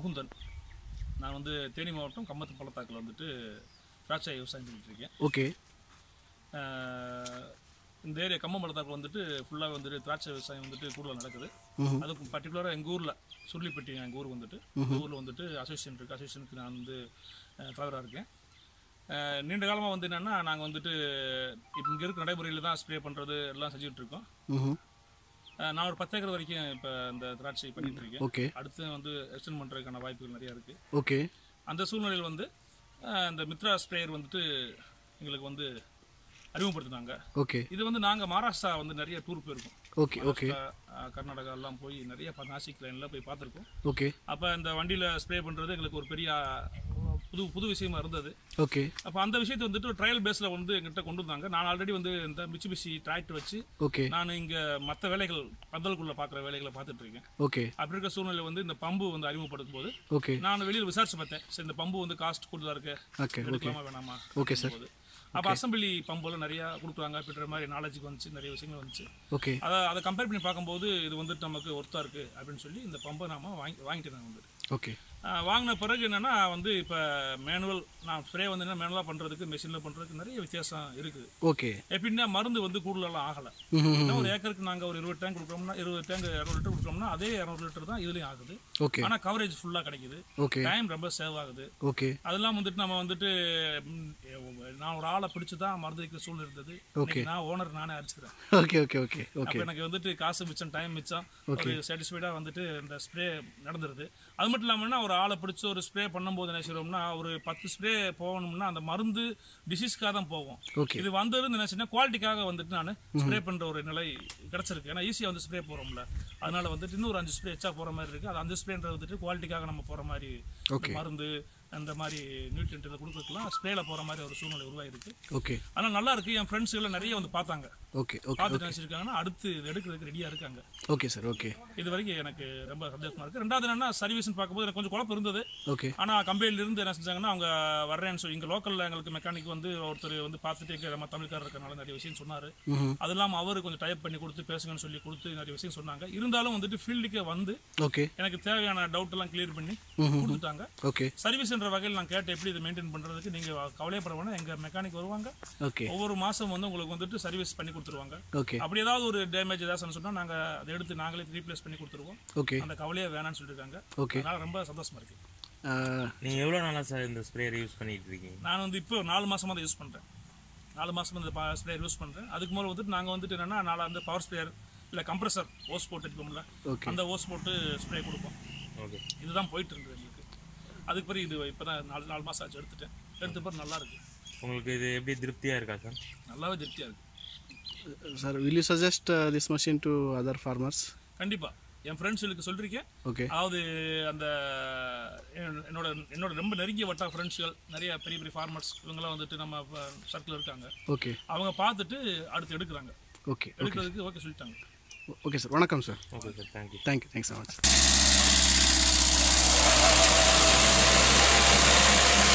முகுந்தன் நான் வந்து தேனி மாவட்டம் கம்மத்து பள்ளத்தாக்கில் வந்துட்டு திராட்சை விவசாயம் பண்ணிட்டு இருக்கேன் ஓகே ஆஹ் இந்த ஏரியா கம்மம் பள்ளத்தாக்கில் வந்துட்டு ஃபுல்லாக வந்துட்டு திராட்சை விவசாயம் வந்துட்டு கூடுதல் நடக்குது ம்ஹும். அதுக்கு பர்டிகுலராக எங்கள் ஊரில் சுருளிப்பட்டி எங்கள் ஊர் வந்துட்டு இந்த ஊரில் வந்துட்டு அசோசியேஷன் இருக்குது அசோசியேஷனுக்கு நான் வந்து தலைவராக இருக்கேன் ஆஹ் நீண்ட காலமாக வந்து என்னென்னா நாங்கள் வந்துட்டு இப்போ இங்கே இருக்க நடைமுறையில் தான் ஸ்ப்ரே பண்ணுறது எல்லாம் செஞ்சுட்டு இருக்கோம் ம் ஆஹ் நான் ஒரு பத்து ஏக்கர் வரைக்கும் இப்போ இந்த திராட்சை பண்ணிட்டு இருக்கேன் ஓகே அடுத்து வந்து எக்ஸ்டெண்ட் பண்ணுறதுக்கான வாய்ப்புகள் நிறையா இருக்குது ஓகே அந்த சூழ்நிலையில் வந்து ஆஹ் இந்த மித்ரா ஸ்ப்ரேயர் வந்துட்டு எங்களுக்கு வந்து அறிமுகப்படுத்தினாங்க ஓகே இது வந்து நாங்கள் மகாராஷ்டிரா வந்து நிறைய டூர் போயிருக்கோம் ஓகே ஓகே ஆஹ் கர்நாடகா எல்லாம் போய் நிறைய பா- நாசிக் லைனில் போய் பார்த்துருக்கோம் ஓகே அப்போ இந்த வண்டியில் ஸ்ப்ரே பண்ணுறது எங்களுக்கு ஒரு பெரிய ஆஹ், புது புது விஷயமா இருந்தது ஓகே அப்போ அந்த விஷயத்தை வந்துட்டு ஒரு ட்ரையல் பேஸில் வந்து எங்கிட்ட கொண்டு வந்தாங்க நான் ஆல்ரெடி வந்து இந்த மிச்சி மிச்சி டிராக்டர் வச்சு ஓகே நான் இங்கே மற்ற வேலைகள் பந்தலுக்குள்ளே பார்க்குற வேலைகளை பார்த்துட்டு இருக்கேன் ஓகே அப்படி இருக்க சூழ்நிலை வந்து இந்த பம்பு வந்து அறிமுகப்படுத்தும் போது ஓகே நான் வெளியில் விசாரிச்சு பார்த்தேன் சரி இந்த பம்பு வந்து காஸ்ட் கூடுதலாக இருக்கு ஓகே ஓகே எடுக்கலாமா வேணாமா ஓகே சார் போது அப்போ அசம்பிளி பம்பெல்லாம் நிறையா கொடுக்குறாங்க அப்படின்ற மாதிரி நாலேஜுக்கு வந்துச்சு நிறைய விஷயங்கள் வந்துச்சு ஓகே அதை அதை கம்பேர் பண்ணி பார்க்கும்போது இது வந்துட்டு நமக்கு ஒர்த்தாக இருக்குது அப்படின்னு சொல்லி இந்த பம்பை நாம வாங்கி வாங்கிட்டு நாங்கள் வந்து ஓகே ஆஹ் வாங்கின பிறகு என்னன்னா வந்து இப்போ மேனுவல் நான் ஸ்ப்ரே வந்து என்ன மேனுவலாக பண்ணுறதுக்கு மெஷினில் பண்ணுறதுக்கு நிறைய வித்தியாசம் இருக்குது ஓகே எப்படின்னா மருந்து வந்து கூடுதலாம் ஆகலை ம் இன்னும் ஒரு ஏக்கருக்கு நாங்கள் ஒரு இருபது டேங்க் கொடுக்குறோம்னா இருபது டேங்க் இரநூறு லிட்டர் கொடுக்குறோம்னா அதே இரநூறு லிட்டர் தான் இதுலேயும் ஆகுது ஓகே ஆனால் கவரேஜ் ஃபுல்லாக கிடைக்குது ஓகே டைம் ரொம்ப சேவ் ஆகுது ஓகே அதெல்லாம் வந்துட்டு நம்ம வந்துட்டு ம், நான் ஒரு ஆளை பிடிச்சி தான் மருந்து வைக்க சூழ்நிலை இருந்தது Okay. இன்னைக்கு நான் ஓனர் நானே அடிச்சுக்கிறேன் ஓகே ஓகே ஓகே அப்போ ஓகே எனக்கு வந்துட்டு காசு மிச்சம் டைம் மிச்சம் ஒரு சாட்டிஸ்ஃபைடாக வந்துட்டு இந்த ஸ்ப்ரே நடந்துருது அது மட்டும் இல்லாமல்னா ஒரு ஆளை பிடிச்சி ஒரு ஸ்ப்ரே பண்ணும்போது என்ன செய்யறோம்னா ஒரு பத்து ஸ்ப்ரே போகணும்னா அந்த மருந்து டிசீஸ்க்காக தான் போகும் ஓகே இது வந்தது என்ன செய்யணும் குவாலிட்டிக்காக வந்துட்டு நான் ஸ்ப்ரே பண்ற ஒரு நிலை கிடைச்சிருக்கு ஏன்னா ஈஸியாக வந்து ஸ்ப்ரே போகிறோம்ல அதனால வந்துட்டு இன்னும் ஒரு அஞ்சு ஸ்ப்ரே எச்சா போகிற மாதிரி இருக்கு அது அந்த ஸ்ப்ரேன்றது வந்துட்டு குவாலிட்டிக்காக நம்ம போகிற மாதிரி Okay. மருந்து அந்த மாதிரி நியூட்ரியன்ட் இதை கொடுக்கறதுலாம் ஸ்ப்ரேல போகிற மாதிரி ஒரு சூழ்நிலை உருவாயிருக்கு ஓகே ஆனால் நல்லா இருக்கு என் ஃப்ரெண்ட்ஸ்கள் நிறைய வந்து பார்த்தாங்க ஓகே ஓகே பார்த்துட்டு நினச்சிருக்காங்கன்னா அடுத்து இது எடுக்கிறதுக்கு ரெடியாக இருக்காங்க ஓகே சார் ஓகே இது வரைக்கும் எனக்கு ரொம்ப சந்தோஷமா இருக்கு ரெண்டாவது என்னன்னா சர்வீஸ்னு பார்க்கும்போது எனக்கு கொஞ்சம் குழப்பம் இருந்தது ஓகே ஆனால் கம்பெனில இருந்து என்ன செஞ்சாங்கன்னா அவங்க வர்றேன்னு சொல்லி இங்கே லோக்கலில் எங்களுக்கு மெக்கானிக் வந்து ஒருத்தர் வந்து பார்த்துட்டு இங்க நம்ம தமிழ்காரர் இருக்கனால நிறைய விஷயம் சொன்னார் ம் அது இல்லாமல் அவர் கொஞ்சம் டைப் பண்ணி கொடுத்து பேசுங்கன்னு சொல்லி கொடுத்து நிறைய விஷயம் சொன்னாங்க இருந்தாலும் வந்துட்டு ஃபீல்டுக்கு வந்து ஓகே எனக்கு தேவையான டவுட் எல்லாம் கிளியர் பண்ணி கொடுத்துட்டாங்க ஓகே சர்வீஸ்ன்ற வகையில் நான் கேட்டு எப்படி இதை மெயின்டைன் பண்ணுறதுக்கு நீங்கள் கவலையப்பட வேணாம் எங்கள் மெக்கானிக் வருவாங்க ஓகே ஒவ்வொரு மாதம் வந்து உங்களுக்கு வந்துட்டு சர்வீஸ் பண்ணி கொடுத்துருவாங்க ஓகே அப்படி ஏதாவது ஒரு டேமேஜ் ஏதாச்சும் சொன்னால் நாங்கள் அதை எடுத்து நாங்களே ரீப்ளேஸ் பண்ணி கொடுத்துருவோம் ஓகே அந்த கவலையே வேணாம்னு சொல்லியிருக்காங்க ஓகே அதனால ரொம்ப சந்தோஷமா இருக்கு நீங்கள் எவ்வளோ நாளாக சார் இந்த ஸ்ப்ரேயர் யூஸ் பண்ணிட்டு இருக்கீங்க நான் வந்து இப்போ நாலு மாசமா அதை யூஸ் பண்றேன் நாலு மாசமா இந்த ஸ்ப்ரேயர் யூஸ் பண்றேன் அதுக்கு முதல்ல வந்துட்டு நாங்க வந்துட்டு என்னன்னா நாலு வந்து பவர் ஸ்ப்ரேயர் இல்ல கம்ப்ரஸர் ஓஸ் போட்டு இருக்கோம்ல ஓகே அந்த ஓஸ் போட்டு ஸ்ப்ரே கொடுப்போம் ஓகே இதுதான் போயிட்டு இருந்தது எங்களுக்கு அதுக்கு பிறகு இது இப்பதான் நாலு நாலு மாசம் ஆச்சு எடுத்துட்டேன் எடுத்த பிறகு நல்லா இருக்கு உங்களுக்கு இது எப்படி திருப்தியாக இருக்கா சார் நல்லாவே திருப்தியா இருக்கு sir will you suggest this machine to other farmers கண்டிப்பா என் ஃப்ரெண்ட்ஸுக்கு சொல்லிருக்கேன் ஓகே அதாவது அந்த என்- என்னோட என்னோட ரொம்ப நெருங்கிய வட்டா ஃப்ரெண்ட்ஸ்கள் நிறைய பெரிய பெரிய ஃபார்மர்ஸ் இவங்கெல்லாம் வந்துட்டு நம்ம சர்க்கிள் இருக்காங்க ஓகே அவங்க பார்த்துட்டு அடுத்து எடுக்கிறாங்க ஓகே ஓகே எடுக்கிறதுக்கு ஓகே சொல்லிட்டாங்க ஓகே சார் வணக்கம் sir okay sir thank you thank you thanks so much